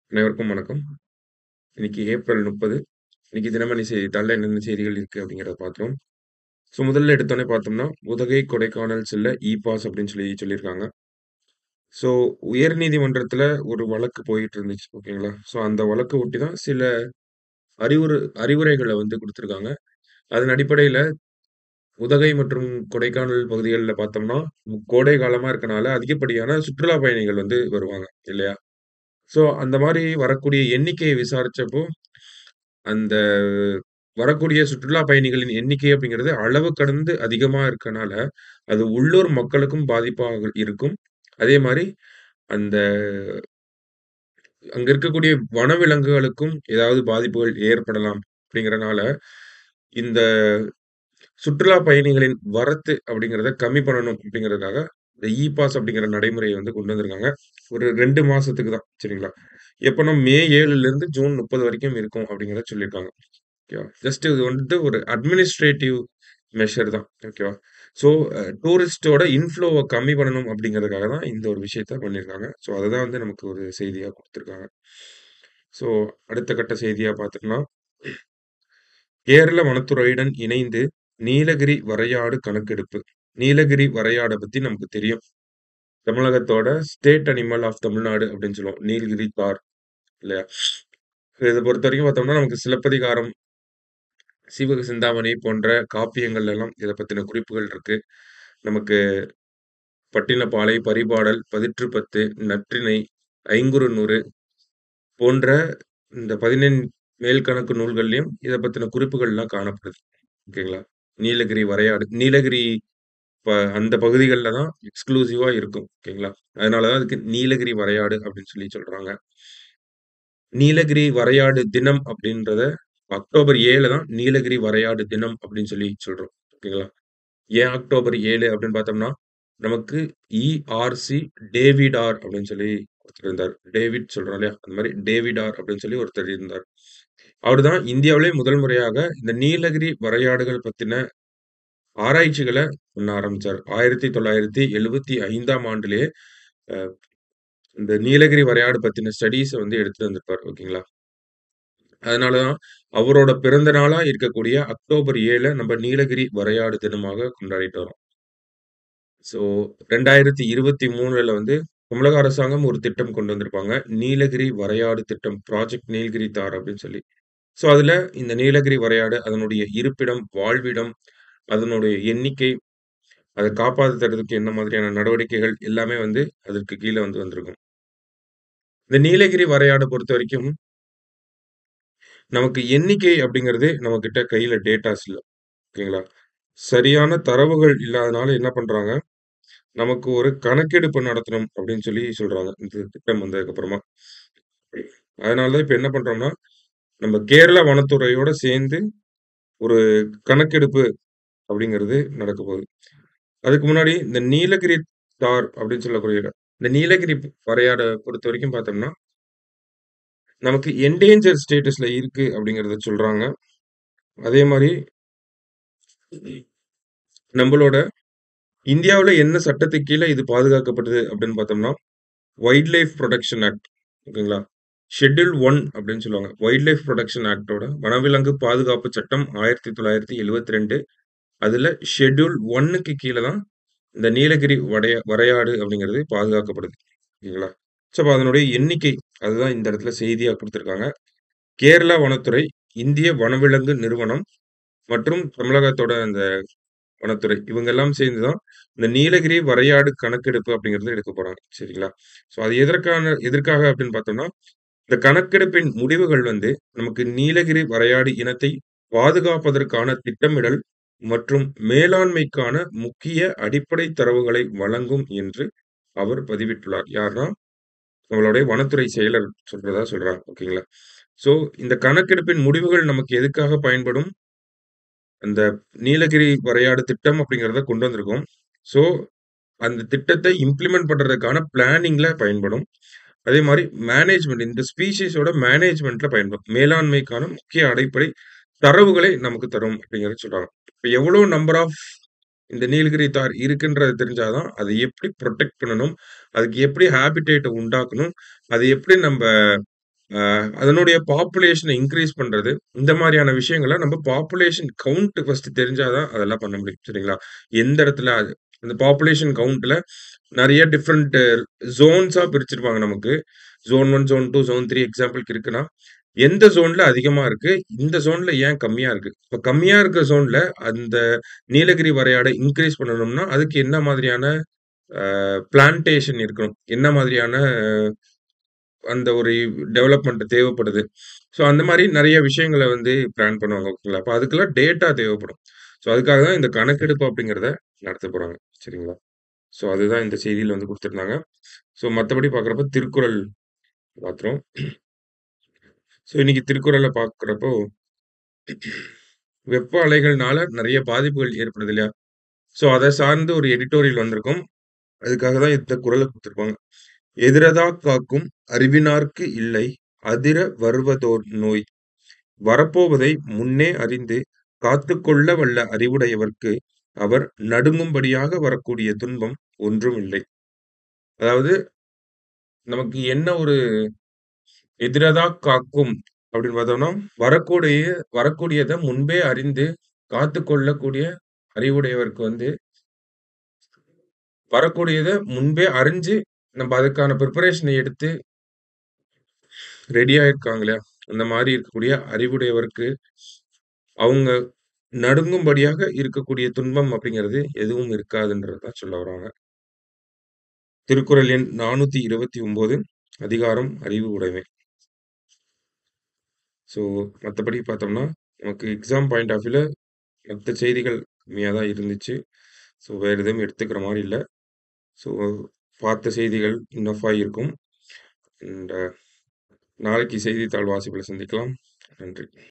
அனைவருக்கும் வணக்கம். இன்னைக்கு ஏப்ரல் 30. இன்னைக்கு தினமணி செய்தித்தாள்ல என்னென்ன செய்திகள் இருக்கு அப்படிங்கிறத பார்க்குறோம். ஸோ முதல்ல எடுத்தோனே பார்த்தோம்னா, உதகை, கொடைக்கானல் செல்ல இ பாஸ் அப்படின்னு சொல்லி சொல்லியிருக்காங்க. ஸோ உயர்நீதிமன்றத்தில ஒரு வழக்கு போயிட்டு இருந்துச்சு. ஓகேங்களா? ஸோ அந்த வழக்க ஒட்டி தான் சில அறிவுறு அறிவுரைகள வந்து குடுத்துருக்காங்க. அதன் அடிப்படையில உதகை மற்றும் கொடைக்கானல் பகுதிகள்ல பார்த்தோம்னா, கோடை காலமா இருக்கனால அதிகப்படியான சுற்றுலா பயணிகள் வந்து வருவாங்க இல்லையா? ஸோ அந்த மாரி வரக்கூடிய எண்ணிக்கைய விசாரிச்சப்போ, அந்த வரக்கூடிய சுற்றுலா பயணிகளின் எண்ணிக்கை அப்படிங்கிறது அளவு கடந்து அதிகமா இருக்கனால, அது உள்ளூர் மக்களுக்கும் பாதிப்பாக இருக்கும். அதே மாரி அந்த அங்க இருக்கக்கூடிய வனவிலங்குகளுக்கும் ஏதாவது பாதிப்புகள் ஏற்படலாம் அப்படிங்கிறனால, இந்த சுற்றுலா பயணிகளின் வரத்து அப்படிங்கிறத கம்மி பண்ணணும் அப்படிங்கிறதுக்காக, இந்த இ பாஸ் அப்படிங்கிற நடைமுறைய வந்து கொண்டு வந்திருக்காங்க. ஒரு 2 மாசத்துக்கு தான். சரிங்களா? எப்பன்னா மே 7லிருந்து ஜூன் 30 வரைக்கும் இருக்கும் அப்படிங்கிறத சொல்லியிருக்காங்க. ஓகேவா? ஜஸ்ட் இது வந்துட்டு ஒரு அட்மினிஸ்ட்ரேட்டிவ் மெஷர் தான். ஓகேவா? ஸோ அ டூரிஸ்ட்டோட இன்ஃப்ளோவ கம்மி பண்ணணும் அப்படிங்கிறதுக்காக தான் இந்த ஒரு விஷயத்த பண்ணியிருக்காங்க. ஸோ அதுதான் வந்து நமக்கு ஒரு செய்தியா குடுத்துருக்காங்க. ஸோ அடுத்த கட்ட செய்தியா பார்த்தோம்னா, கேரள வனத்துறையுடன் இணைந்து நீலகிரி வரையாடு கணக்கெடுப்பு. நீலகிரி வரையாட பத்தி நமக்கு தெரியும். தமிழகத்தோட ஸ்டேட் அனிமல் ஆஃப் தமிழ்நாடு அப்படின்னு சொல்லுவோம். நீலகிரி தார் இல்லையா? இத பொறுத்தவரைக்கும் பார்த்தோம்னா, நமக்கு சிலப்பதிகாரம், சீவக சிந்தாமணி போன்ற காப்பியங்கள் எல்லாம் இத பத்தின குறிப்புகள் இருக்கு. நமக்கு பட்டினப்பாலை, பரிபாடல், பதிற்றுப்பத்து, நற்றிணை, ஐங்குறுநூறு போன்ற இந்த 15 மேல்கணக்கு நூல்கள்லயும் இத பத்தின குறிப்புகள்லாம் காணப்படுது. ஓகேங்களா? நீலகிரி வரையாடு. நீலகிரி ப அந்த பகுதிகள்ல தான் எக்ஸ்க்ளூசிவா இருக்கும். ஓகேங்களா? அதனால தான் அதுக்கு நீலகிரி வரையாடு அப்படின்னு சொல்லி சொல்றாங்க. நீலகிரி வரையாடு தினம் அப்படின்றத அக்டோபர் 7 தான் நீலகிரி வரையாடு தினம் அப்படின்னு சொல்லி சொல்றோம். ஓகேங்களா? ஏன் அக்டோபர் 7 அப்படின்னு பார்த்தோம்னா, நமக்கு இ.ஆர்.சி. டேவிட்-ஆர் அப்படின்னு சொல்லி ஒருத்தர் இருந்தார். டேவிட் சொல்றோம் இல்லையா? அந்த மாரி டேவிட்-ஆர் அப்படின்னு சொல்லி ஒருத்தர் இருந்தார். அவரு தான் இந்தியாவிலே முதல் முறையாக இந்த நீலகிரி வரையாடுகள் பத்தின ஆராய்ச்சிகள பண்ண ஆரம்பிச்சாரு. 1975ஆம் ஆண்டிலேயே அ இந்த நீலகிரி வரையாடு பத்தின ஸ்டடீஸ வந்து எடுத்துட்டு வந்திருப்பாரு. ஓகேங்களா? அதனால தான் அவரோட பிறந்த நாளா இருக்கக்கூடிய அக்டோபர் 7 நம்ம நீலகிரி வரையாடு தினமாக கொண்டாடிட்டு வரோம். ஸோ 2023ல வந்து தமிழக அரசாங்கம் ஒரு திட்டம் கொண்டு வந்திருப்பாங்க. நீலகிரி வரையாடு திட்டம். ப்ராஜெக்ட் நீல்கிரி தார் அப்படின்னு சொல்லி. ஸோ அதுல இந்த நீலகிரி வரையாடு அதனுடைய இருப்பிடம், வாழ்விடம், அதனுடைய எண்ணிக்கை, அத காப்பாத்துறதுக்கு என்ன மாதிரியான நடவடிக்கைகள் எல்லாமே வந்து அதற்கு கீழ வந்து வந்திருக்கும். இந்த நீலகிரி வரையாட பொறுத்தவரைக்கும் நமக்கு எண்ணிக்கை அப்படிங்கிறது நம்மகிட்ட கையில டேட்டாஸ் இல்ல. ஓகேங்களா? சரியான தரவுகள் இல்லாதனால என்ன பண்றாங்க, நமக்கு ஒரு கணக்கெடுப்பு நடத்தணும் அப்படின்னு சொல்லி சொல்றாங்க. இந்த திட்டம் வந்ததுக்கு அப்புறமா. அதனால தான் இப்ப என்ன பண்றோம்னா, நம்ம கேரள வனத்துறையோட சேர்ந்து ஒரு கணக்கெடுப்பு அப்படிங்கிறது நடக்க போகுது. அதுக்கு முன்னாடி இந்த நீலகிரி தார் அப்படின்னு சொல்லக்கூடிய இந்த நீலகிரி வரையாட பொறுத்தவரைக்கும் பார்த்தோம்னா நமக்கு என்டேஞ்சர் ஸ்டேட்டஸ்ல இருக்கு அப்படிங்கிறத சொல்றாங்க. அதே மாரி நம்பளோட இந்தியாவுல என்ன சட்டத்துக்கு கீழ இது பாதுகாக்கப்படுது அப்படின்னு பார்த்தோம்னா, வைல்ட் லைஃப் புரொடெக்ஷன் ஆக்ட். ஓகேங்களா? ஷெட்யூல் 1 அப்படின்னு சொல்லுவாங்க. வைல்ட் லைஃப் புரொடெக்ஷன் ஆக்ட்டோட வனவிலங்கு பாதுகாப்பு சட்டம் 1972 அதுல ஷெட்யூல் 1க்கு கீழ தான் இந்த நீலகிரி வடைய வரையாடு அப்படிங்கிறது பாதுகாக்கப்படுது. ஓகேங்களா? ஸோ அப்ப அதனுடைய எண்ணிக்கை அதுதான் இந்த இடத்துல செய்தியா குடுத்திருக்காங்க. கேரளா வனத்துறை, இந்திய வனவிலங்கு நிறுவனம் மற்றும் தமிழகத்தோட அந்த வனத்துறை இவங்க எல்லாம் சேர்ந்து தான் இந்த நீலகிரி வரையாடு கணக்கெடுப்பு அப்படிங்கிறத எடுக்க போறாங்க. சரிங்களா? ஸோ அது எதற்கான எதற்காக அப்படின்னு பார்த்தோம்னா, இந்த கணக்கெடுப்பின் முடிவுகள் வந்து நமக்கு நீலகிரி வரையாடு இனத்தை பாதுகாப்பதற்கான திட்டமிடல் மற்றும் மேலாண்மைக்கான முக்கிய அடிப்படை தரவுகளை வழங்கும் என்று அவர் பதிவிட்டுள்ளார். யார்னா, நம்மளுடைய வனத்துறை செயலர் சொல்றதா சொல்றாங்க. ஓகேங்களா? ஸோ இந்த கணக்கெடுப்பின் முடிவுகள் நமக்கு எதுக்காக பயன்படும்? அந்த நீலகிரி வரையாடு திட்டம் அப்படிங்கிறத கொண்டு வந்திருக்கோம். ஸோ அந்த திட்டத்தை இம்ப்ளிமெண்ட் பண்றதுக்கான பிளானிங்ல பயன்படும். அதே மாரி மேனேஜ்மென்ட் இந்த ஸ்பீஷீஸோட மேனேஜ்மென்ட்ல பயன்படும். மேலாண்மைக்கான முக்கிய அடிப்படை தரவுகளை நமக்கு தரும் அப்படிங்கிறத சொல்றாங்க. இப்ப எவ்வளோ நம்பர் ஆஃப் இந்த நீலகிரி தார் இருக்குன்றது தெரிஞ்சா தான், அத எப்படி புரொடெக்ட் பண்ணணும், அதுக்கு எப்படி ஹேபிடேட்ட உண்டாக்கணும், அது எப்படி நம்ப அ அதனுடைய பாப்புலேஷன இன்கிரீஸ் பண்றது. இந்த மாரியான விஷயங்கள நம்ம பாப்புலேஷன் கவுண்ட் ஃபர்ஸ்ட் தெரிஞ்சா தான் அதெல்லாம் பண்ண முடியும். சரிங்களா? எந்த இடத்துல அது அந்த பாப்புலேஷன் கவுண்ட்ல நெறைய டிஃபரண்ட் ஜோன்ஸா பிரிச்சிருப்பாங்க நமக்கு. ஜோன் 1, ஜோன் 2, ஜோன் 3 எக்ஸாம்பிள்க்கு இருக்குன்னா, எந்த ஜோன்ல அதிகமா இருக்கு? இந்த ஜோன்ல ஏன் கம்மியா இருக்கு? இப்ப கம்மியா இருக்க ஜோன்ல அந்த நீலகிரி வரையாட இன்கிரீஸ் பண்ணணும்னா, அதுக்கு என்ன மாதிரியான அ பிளான்டேஷன் இருக்கணும்? என்ன மாதிரியான அந்த ஒரு டெவலப்மென்ட் தேவைப்படுது? ஸோ அந்த மாரி நெறைய விஷயங்கள வந்து பிளான் பண்ணுவாங்க. ஓகேங்களா? அப்ப அதுக்கெல்லாம் டேட்டா தேவைப்படும். ஸோ அதுக்காக தான் இந்த கணக்கெடுப்பு அப்படிங்கிறத நடத்தப் போறாங்க. சரிங்களா? ஸோ அதுதான் இந்த செய்தியில வந்து குடுத்திருந்தாங்க. ஸோ மத்தபடி பார்க்கிறப்ப திருக்குறள் பாத்துறோம். ஸோ இன்னைக்கு திருக்குறள பார்க்கிறப்போ வெப்ப அலைகள்னால நெறைய பாதிப்புகள் ஏற்படுது இல்லையா? ஸோ அத சார்ந்து ஒரு எடிட்டோரியல் வந்திருக்கும். அதுக்காக தான் இந்த குறள குடுத்திருப்பாங்க. "எதிரதாக் காக்கும் அறிவினார்க்கு இல்லை அதிர வருவதோர் நோய். வரப்போவதை முன்னே அறிந்து காத்துக் கொள்ள வல்ல அறிவுடையவர்க்கு அவர் நடுங்கும்படியாக வரக்கூடிய துன்பம் ஒன்றும் இல்லை." அதாவது நமக்கு என்ன ஒரு எதிரதாக் காக்கும் அப்படின்னு பார்த்தோம்னா, வரக்கூடிய வரக்கூடியத முன்பே அறிந்து காத்துக் கொள்ளக்கூடிய அறிவுடையவருக்கு வந்து வரக்கூடியத முன்பே அறிஞ்சு, நம்ப அதுக்கான பிரிப்பரேஷன எடுத்து ரெடியா இருக்காங்க இல்லையா? அந்த மாரி இருக்கக்கூடிய அறிவுடையவருக்கு அவங்க நடுங்கும்படியாக இருக்கக்கூடிய துன்பம் அப்படிங்கிறது எதுவும் இருக்காதுன்றத தான் சொல்ல வராங்க. திருக்குறள் எண் 429 அதிகாரம் அறிவு உடைமை. ஸோ மத்தபடி பார்த்தோம்னா, நமக்கு எக்ஸாம் பாயிண்ட் ஆஃப் வியூல மத்த செய்திகள் கம்மியா தான் இருந்துச்சு. ஸோ வேற எதுவும் எடுத்துக்கிற மாரி இல்ல. ஸோ பார்த்த செய்திகள் இனஃப்பா இருக்கும். அண்ட் நாளைக்கு செய்தித்தாள் வாசிப்புல சந்திக்கலாம். நன்றி.